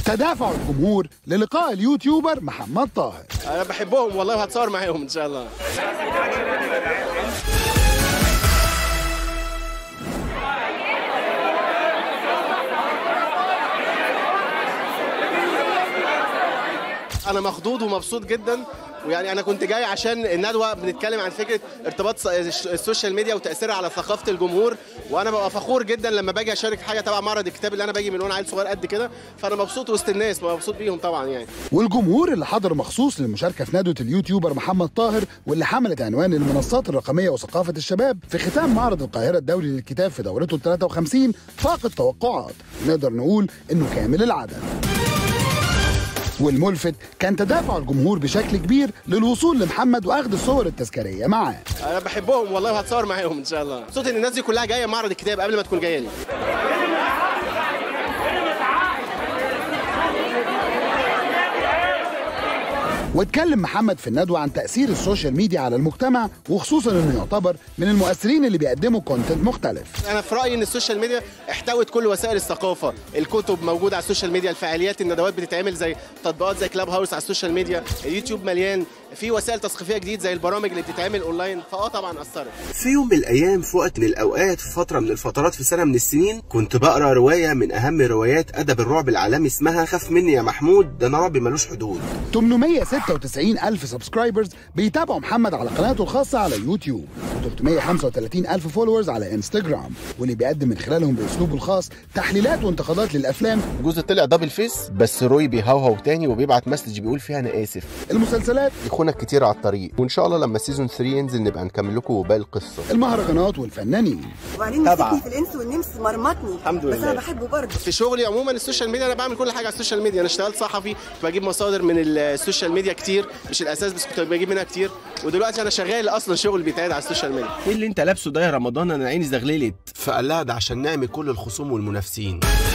تدافع الجمهور للقاء اليوتيوبر محمد طاهر انا بحبهم والله وهتصور معاهم ان شاء الله انا مخضوض ومبسوط جدا ويعني انا كنت جاي عشان الندوه بنتكلم عن فكره ارتباط الس- السوشيال ميديا وتاثيرها على ثقافه الجمهور وانا ببقى فخور جدا لما باجي اشارك حاجه تبع معرض الكتاب اللي انا باجي من وانا عيل صغير قد كده فانا مبسوط وسط الناس مبسوط بيهم طبعا يعني والجمهور اللي حضر مخصوص للمشاركة في ندوة اليوتيوبر محمد طاهر واللي حملت عنوان المنصات الرقمية وثقافة الشباب في ختام معرض القاهرة الدولي للكتاب في دورته ال 53 فاق التوقعات نقدر نقول انه كامل العدد والملفت كان تدافع الجمهور بشكل كبير للوصول لمحمد واخذ الصور التذكاريه معاه انا بحبهم والله وهتصور معاهم ان شاء الله مبسوط ان الناس دي كلها جايه معرض الكتاب قبل ما تكون جايه لي واتكلم محمد في الندوه عن تاثير السوشيال ميديا على المجتمع وخصوصا انه يعتبر من المؤثرين اللي بيقدموا كونتنت مختلف انا في رايي ان السوشيال ميديا احتوت كل وسائل الثقافه الكتب موجوده على السوشيال ميديا الفعاليات الندوات بتتعمل زي تطبيقات زي كلاب هاوس على السوشيال ميديا اليوتيوب مليان في وسائل تثقيفيه جديد زي البرامج اللي بتتعمل اونلاين فاه طبعا اثرت في يوم من الايام في وقت من الاوقات في فتره من الفترات في سنه من السنين كنت بقرا روايه من اهم روايات ادب الرعب العالمي اسمها خاف مني يا محمود ده انا رعبي ملوش حدود 896 ألف سبسكرايبرز بيتابعوا محمد على قناته الخاصة على يوتيوب و335 ألف فولورز على انستجرام واللي بيقدم من خلالهم بأسلوبه الخاص تحليلات وانتقادات للأفلام جوز طلع دبل فيس بس روي بيهوهو تاني وبيبعت مسج بيقول فيها انا اسف المسلسلات اخونا كتير على الطريق وان شاء الله لما سيزون 3 ينزل نبقى نكمل لكم باقي القصه المهرجانات والفنانين وبعدين مسكني في الانس والنمس مرمطني الحمد بس لله. انا بحبه برضه في شغلي عموما السوشيال ميديا انا بعمل كل حاجه على السوشيال ميديا انا اشتغلت صحفي كنت بجيب مصادر من السوشيال ميديا كتير مش الاساس بس كنت بجيب منها كتير ودلوقتي انا شغال اصلا شغل بيتعاد على السوشيال ميديا ايه اللي انت لابسه ده يا رمضان انا عيني زغللت فقال لها ده عشان نعمل كل الخصوم والمنافسين